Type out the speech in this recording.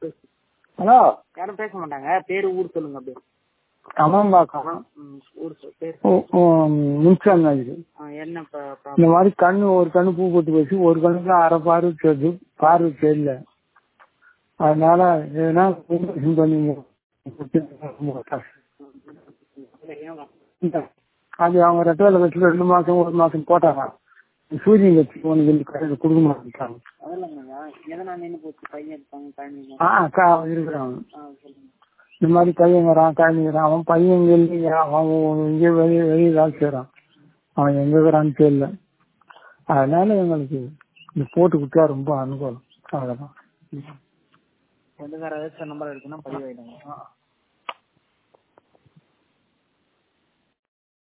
பேசு ஹலோ யாரும் பேச மாட்டாங்க பேரு ஊர் சொல்லுங்க அப்படியே அமம்பாக்கம் ம், ஊர் சொல் பேர் முன்சாமி மாதிரி ஆ, என்ன ப- problem? இந்த மாதிரி கண்ணு ஒரு கண்ணு பூ போட்டு போச்சு ஒரு கண்ணுக்கு அரை பார்வை தெரியுது பார்வை தெரியல அதனால எதனா ஆபரேஷன் பண்ணீங்க அது அவங்க ரெட்டை வேலை வச்சு ரெண்டு மாசம் ஒரு மாசம் போட்டாங்க சூரியன் வச்சு உனக்கு இந்த கடையில் கொடுக்க மாட்டாங்க அதெல்லாங்கய்யா எதனா நின்னு போச்சு பையன் இருப்பாங்க குழந்தைங்க ஆ அக்கா இருக்கிறாங்க ஆ, சொல்லுங்க இந்த மாதிரி பையங்கிறான் குழந்தைங்கிறான் அவன் பையன் இங்க இல்லைங்கிறான் அவன் இங்கே வெளியே வெளியே வேலை செய்யறான் அவன் எங்க இருக்கிறான்னு தெரியல அதனால எங்களுக்கு இந்த போட்டு கொடுத்தா ரொம்ப அனுகூலம் அவ்வளவுதான் சொந்தக்கார ஏதாச்சும் நம்பர் இருக்குன்னா பதிவாயிடுங்க